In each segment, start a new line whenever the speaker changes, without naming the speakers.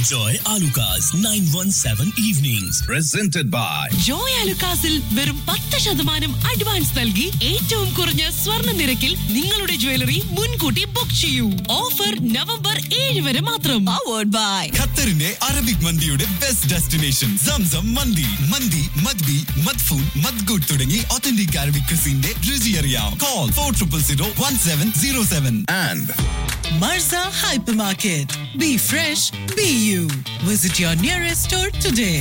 Enjoy Alucard's 917 evenings. Presented by
Joy അലുക്കാസിൽ വെറും പത്ത് ശതമാനം അഡ്വാൻസ് നൽകി ഏറ്റവും കുറഞ്ഞ സ്വർണ്ണ നിരക്കിൽ നിങ്ങളുടെ ജ്വല്ലറി മുൻകൂട്ടി ബുക്ക് ചെയ്യൂ ഓഫർ നവംബർ ഏഴ് വരെ മാത്രം പവേർഡ് ബൈ
ഖത്തറിന്റെ അറബിക് മന്തിയുടെ ബെസ്റ്റ് ഡെസ്റ്റിനേഷൻ സംസം മന്തി മന്തി മദ്ബി മദ്ഫൂൻ മദ്ഗുഡ് തുടങ്ങി ഒത്തന്റിക് അറബിക് ക്രിസിന്റെ രുചി അറിയാം call four triple zero one seven zero seven
and
Marza Hypermarket. Be fresh, be you. Visit your nearest store today.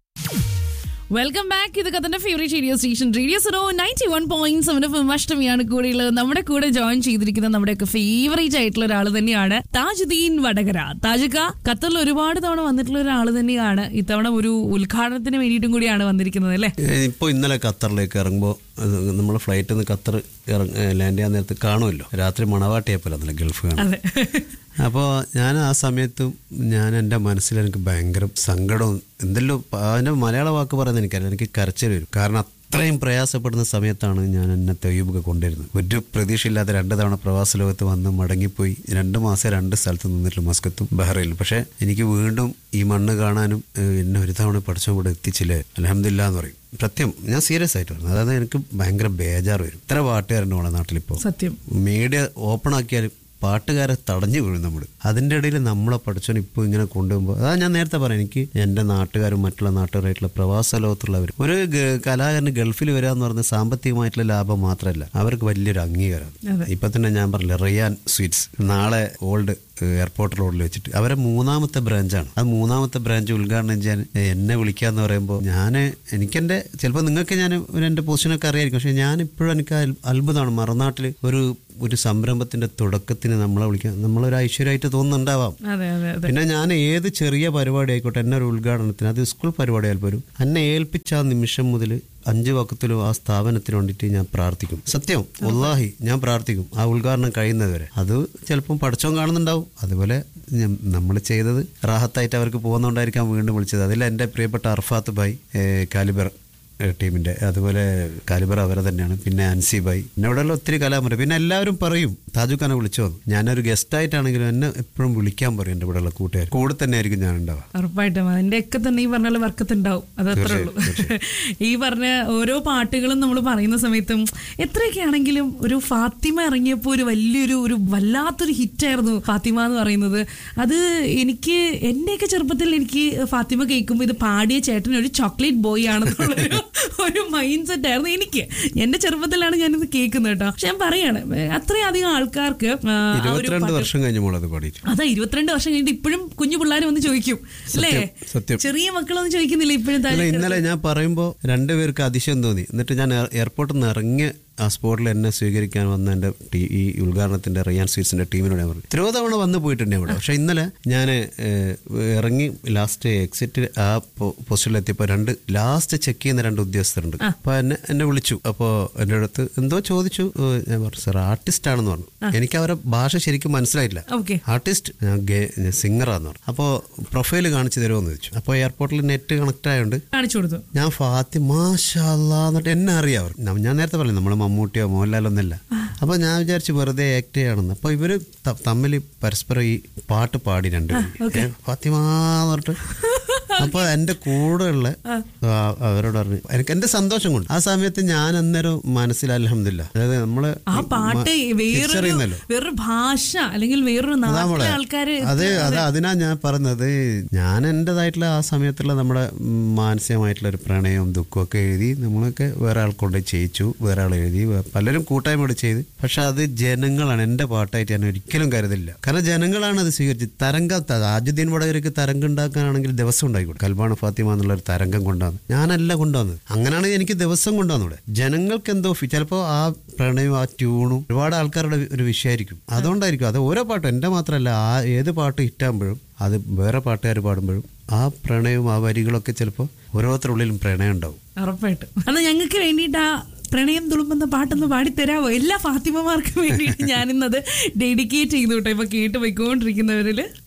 Welcome back ഇത് കഥന്റെ favourite radio station radio zero ninety one point seven F അഷ്ടമിയാണ് കൂടെയുള്ളത് നമ്മുടെ കൂടെ join ചെയ്തിരിക്കുന്ന നമ്മുടെയൊക്കെ favourite ആയിട്ടുള്ള ഒരാൾ തന്നെയാണ് താജുദ്ദീൻ വടകര താജുക്ക ഖത്തറിൽ ഒരുപാട് തവണ വന്നിട്ടുള്ള ഒരാൾ തന്നെയാണ് ഇത്തവണ ഒരു ഉദ്ഘാടനത്തിന് വേണ്ടിയിട്ടും കൂടിയാണ് വന്നിരിക്കുന്നത് അല്ലേ
ഇപ്പോൾ ഇന്നലെ ഖത്തറിലേക്ക് ഇറങ്ങുമ്പോൾ നമ്മൾ ഫ്ലൈറ്റിൽ നിന്ന് ഖത്തർ ഇറങ്ങ ലാൻഡ് ചെയ്യാൻ നേരത്ത് കാണുമല്ലോ രാത്രി മണവാട്ടിയപ്പോഴാണല്ലോ ഗൾഫ് കാണും
അതെ
അപ്പോൾ ഞാൻ ആ സമയത്തും ഞാൻ എൻ്റെ മനസ്സിൽ എനിക്ക് ഭയങ്കര സങ്കടവും എന്തെല്ലോ അതിൻ്റെ മലയാള വാക്ക് പറയുന്നത് എനിക്കറിയില്ല എനിക്ക് കരച്ചിൽ വരും കാരണം അത്രയും പ്രയാസപ്പെടുന്ന സമയത്താണ് ഞാൻ എന്നെ തെയ്യൂബൊക്കെ കൊണ്ടുവരുന്നത് ഒരു പ്രതീക്ഷയില്ലാത്ത രണ്ട് തവണ പ്രവാസ ലോകത്ത് വന്ന് മടങ്ങിപ്പോയി രണ്ട് മാസം രണ്ട് സ്ഥലത്ത് നിന്നിട്ടുള്ള മസ്കത്തും ബഹ്റൈനിലും പക്ഷേ എനിക്ക് വീണ്ടും ഈ മണ്ണ് കാണാനും ഏഹ്, എന്നെ ഒരു തവണ പഠിച്ചും കൂടെ എത്തിച്ചില്ലേ അലഹമില്ല എന്ന് പറയും സത്യം ഞാൻ സീരിയസ് ആയിട്ട് പറഞ്ഞു അതായത് എനിക്ക് ഭയങ്കര ബേജാറ് വരും ഇത്ര പാട്ടുകാരുണ്ട് നമ്മുടെ നാട്ടിലിപ്പോൾ
സത്യം
മീഡിയ ഓപ്പൺ ആക്കിയാൽ പാട്ടുകാരെ തടഞ്ഞു വീഴും നമ്മൾ അതിൻ്റെ ഇടയിൽ നമ്മളെ പഠിച്ചവൻ ഇപ്പോൾ ഇങ്ങനെ കൊണ്ടുപോകുമ്പോൾ അതാ ഞാൻ നേരത്തെ പറയാം എനിക്ക് എൻ്റെ നാട്ടുകാരും മറ്റുള്ള നാട്ടുകാരായിട്ടുള്ള പ്രവാസ ലോകത്തുള്ളവർ ഒരു ഗ- കലാകാരന് ഗൾഫിൽ വരിക എന്ന് പറയുന്നത് സാമ്പത്തികമായിട്ടുള്ള ലാഭം മാത്രമല്ല അവർക്ക് വലിയൊരു അംഗീകാരമാണ് ഇപ്പൊ തന്നെ ഞാൻ പറഞ്ഞില്ല റിയാൻ സ്വീറ്റ്സ് നാളെ ഓൾഡ് എയർപോർട്ട് റോഡിൽ വെച്ചിട്ട് അവരെ മൂന്നാമത്തെ ബ്രാഞ്ചാണ് ആ മൂന്നാമത്തെ ബ്രാഞ്ച് ഉദ്ഘാടനം ചെയ്യാൻ എന്നെ വിളിക്കാന്ന് പറയുമ്പോൾ ഞാൻ എനിക്കെൻ്റെ ചിലപ്പോൾ നിങ്ങൾക്ക് ഞാൻ ഒരു എൻ്റെ പൊസിഷനൊക്കെ അറിയായിരിക്കും പക്ഷേ ഞാൻ ഇപ്പോഴും എനിക്ക് അൽ- അത്ഭുതമാണ് മറുനാട്ടിൽ ഒരു ഒരു സംരംഭത്തിന്റെ തുടക്കത്തിന് നമ്മളെ വിളിക്കാൻ നമ്മളൊരു ഐശ്വര്യമായിട്ട് തോന്നുന്നുണ്ടാവാം
അതെ അതെ അതെ
പിന്നെ ഞാൻ ഏത് ചെറിയ പരിപാടി ആയിക്കോട്ടെ എന്നെ ഒരു ഉദ്ഘാടനത്തിന് അത് സ്കൂൾ പരിപാടി ആയാൽ പോലും എന്നെ ഏൽപ്പിച്ച ആ നിമിഷം മുതൽ അഞ്ച് വക്കത്തിലും ആ സ്ഥാപനത്തിന് വേണ്ടിയിട്ട് ഞാൻ പ്രാർത്ഥിക്കും സത്യം ഒല്ലാഹി ഞാൻ പ്രാർത്ഥിക്കും ആ ഉദ്ഘാടനം കഴിയുന്നത് വരെ അത് ചിലപ്പം പഠിച്ചോൻ കാണുന്നുണ്ടാവും അതുപോലെ നമ്മൾ ചെയ്തത് റാഹത്തായിട്ട് അവർക്ക് പോകുന്നതുകൊണ്ടായിരിക്കാം വീണ്ടും വിളിച്ചത് അതിൽ എൻ്റെ പ്രിയപ്പെട്ട അർഫാത്ത് ഭായ് ഏഹ് കാലിബർ ഏഹ് ടീമിന്റെ അതുപോലെ കാലിബർ അവരെ തന്നെയാണ് പിന്നെ അൻസി ബായി പിന്നെ ഇവിടെയുള്ള ഒത്തിരി കലാമരം പിന്നെ എല്ലാവരും പറയും താജു ഖാനെ വിളിച്ചു വന്നു ഞാനൊരു ഗസ്റ്റ് ആയിട്ടാണെങ്കിലും എന്നെ എപ്പോഴും വിളിക്കാൻ പറയും എൻ്റെ ഇവിടെയുള്ള കൂട്ടുകാർ കൂടെ തന്നെ ആയിരിക്കും ഞാൻ ഉണ്ടാവുക
ഉറപ്പായിട്ടും അതിന്റെ ഒക്കെ തന്നെ ഈ പറഞ്ഞ പോലെ വർക്കത്തുണ്ടാവും അതത്രേ ഉള്ളൂ ഈ പറഞ്ഞ ഓരോ പാട്ടുകളും നമ്മൾ പറയുന്ന സമയത്തും എത്രയൊക്കെ ആണെങ്കിലും ഒരു ഫാത്തിമ ഇറങ്ങിയപ്പോൾ ഒരു വലിയൊരു ഒരു വല്ലാത്തൊരു ഹിറ്റായിരുന്നു ഫാത്തിമ എന്ന് പറയുന്നത് അത് എനിക്ക് എന്റെയൊക്കെ ചെറുപ്പത്തിൽ എനിക്ക് ഫാത്തിമ കേൾക്കുമ്പോൾ ഇത് പാടിയ ചേട്ടൻ ഒരു ചോക്ലേറ്റ് ബോയ് ആണെന്നുള്ളൊരു ഒരു മൈൻഡ് സെറ്റ് ആയിരുന്നു എനിക്ക് എന്റെ ചെറുപ്പത്തിലാണ് ഞാനിത് കേൾക്കുന്നത് കേട്ടോ പക്ഷെ ഞാൻ പറയാണ് അത്രയധികം ആൾക്കാർക്ക് ആ, ആ ഒരു
ഇരുപത്തിരണ്ട്
പാട്ട്
വർഷം കഴിഞ്ഞ മോളത് പാടിയിട്ട്
അതാ ഇരുപത്തിരണ്ട് വർഷം കഴിഞ്ഞിട്ട് ഇപ്പോഴും കുഞ്ഞു പിള്ളേർ വന്ന് ചോദിക്കും അല്ലേ
സത്യം.
ചെറിയ മക്കളൊന്നും ചോദിക്കുന്നില്ല ഇപ്പോഴും
അല്ല
താഴെ
ഇന്നലെ ഞാൻ പറയുമ്പോൾ രണ്ടുപേർക്ക് അതിശയം തോന്നി എന്നിട്ട് ഞാൻ എയർ- എയർപോർട്ടിൽ നിന്ന് ഇറങ്ങിയ ആ സ്പോട്ടിൽ എന്നെ സ്വീകരിക്കാൻ വന്ന എൻ്റെ ടീ- ഈ ഉദ്ഘാടനത്തിന്റെ റിയാൻ സ്വീറ്റ്സിന്റെ ടീമിനോട് ഞാൻ പറഞ്ഞു എത്രയോ തവണ വന്ന് പോയിട്ടുണ്ട് അവിടെ പക്ഷെ ഇന്നലെ ഞാൻ ഇറങ്ങി ലാസ്റ്റ് എക്സിറ്റ് ആ പോസ്റ്റിൽ എത്തിയപ്പോൾ രണ്ട് ലാസ്റ്റ് ചെക്ക് ചെയ്യുന്ന രണ്ട് ഉദ്യോഗസ്ഥരുണ്ട് അപ്പൊ എന്നെ എന്നെ വിളിച്ചു അപ്പോൾ എൻ്റെ അടുത്ത് എന്തോ ചോദിച്ചു ഏഹ് ഞാൻ പറഞ്ഞു സാർ ആർട്ടിസ്റ്റ് ആണെന്ന് പറഞ്ഞു എനിക്ക് അവരെ ഭാഷ ശരിക്കും മനസ്സിലായില്ല
ഓക്കെ
ആർട്ടിസ്റ്റ് ഞാൻ സിംഗറാന്ന് പറഞ്ഞു അപ്പോൾ പ്രൊഫൈൽ കാണിച്ചു തരുമോ എന്ന് ചോദിച്ചു അപ്പോൾ എയർപോർട്ടിൽ നെറ്റ് കണക്ട് ആയതുകൊണ്ട്
കാണിച്ചു കൊടുത്തു
ഞാൻ ഫാത്തി മാഷാല്ലാ എന്നിട്ട് എന്നെ അറിയാം അവർ ന- ഞാൻ നേരത്തെ പറഞ്ഞു നമ്മൾ മമ്മൂട്ടിയോ മോഹൻലാലോ ഒന്നല്ല അപ്പോൾ ഞാൻ വിചാരിച്ചു വെറുതെ ആക്ട് ചെയ്യാണെന്ന് അപ്പോൾ ഇവര് ത- തമ്മിൽ പരസ്പരം ഈ പാട്ട് പാടി രണ്ടുപേരും ഫാത്തിമ എന്ന് പറഞ്ഞിട്ട് അപ്പൊ എന്റെ കൂടെയുള്ള ആ, അവരോട് പറഞ്ഞു എനിക്ക് എന്റെ സന്തോഷം കൊണ്ട് ആ സമയത്ത് ഞാൻ അന്നേരം മനസ്സിൽ അലഹമില്ല അതായത് നമ്മള്
ആ പാട്ട് വേറൊരു
തിരിച്ചറിയുന്നല്ലോ
വേറൊരു ഭാഷ അല്ലെങ്കിൽ വേറൊരു
അതാ
നാട്ടിലെ
മോളെ
ആൾക്കാര്
അത് അത് അതിനാ ഞാൻ പറഞ്ഞത് ഞാൻ എൻ്റെതായിട്ടുള്ള ആ സമയത്തുള്ള നമ്മുടെ ഉം, മാനസികമായിട്ടുള്ള ഒരു പ്രണയവും ദുഃഖവും ഒക്കെ എഴുതി നമ്മളൊക്കെ വേറെ ആൾ കൊണ്ട് ചെയ്യിച്ചു വേറെ ആൾ എഴുതി വേ- പലരും കൂട്ടായ്മയോട് ചെയ്ത് പക്ഷെ അത് ജനങ്ങളാണ് എൻ്റെ പാട്ടായിട്ട് ഞാൻ ഒരിക്കലും കരുതില്ല കാരണം ജനങ്ങളാണ് അത് സ്വീകരിച്ചത് തരംഗം ആജുദ്ദീൻ വടകരക്ക് തരംഗം ഉണ്ടാക്കാനാണെങ്കിൽ ദിവസം ഉണ്ടായിക്കോട്ടെ കൽബാണ് ഫാത്തിമ എന്നുള്ള ഒരു തരംഗം കൊണ്ടുവന്ന് ഞാനല്ല കൊണ്ടുവന്നത് അങ്ങനെയാണ് എനിക്ക് ദിവസം കൊണ്ടുവന്നൂടെ ജനങ്ങൾക്ക് എന്തോ ഫി- ചിലപ്പോൾ ആ പ്രണയവും ആ ട്യൂണും ഒരുപാട് ആൾക്കാരുടെ ഒരു വിഷയമായിരിക്കും അതുകൊണ്ടായിരിക്കും അത് ഓരോ പാട്ടും എൻ്റെ മാത്രമല്ല ആ ഏത് പാട്ട് ഹിറ്റാകുമ്പോഴും അത് വേറെ പാട്ടുകാർ പാടുമ്പോഴും ആ പ്രണയവും ആ വരികളൊക്കെ ചിലപ്പോൾ ഓരോരുത്തരുടെ ഉള്ളിലും പ്രണയം ഉണ്ടാവും
ഉറപ്പായിട്ടും അന്ന് ഞങ്ങൾക്ക് വേണ്ടിയിട്ട് ആ പ്രണയം തുളുമ്പെന്ന പാട്ടൊന്ന് പാടിത്തരാവോ എല്ലാ ഫാത്തിമമാർക്കും വേണ്ടിയിട്ട് ഞാനിന്നത് ഡെഡിക്കേറ്റ് ചെയ്തു കേട്ടോ ഇപ്പൊ കേട്ട് പോയിക്കൊണ്ടിരിക്കുന്നവരില്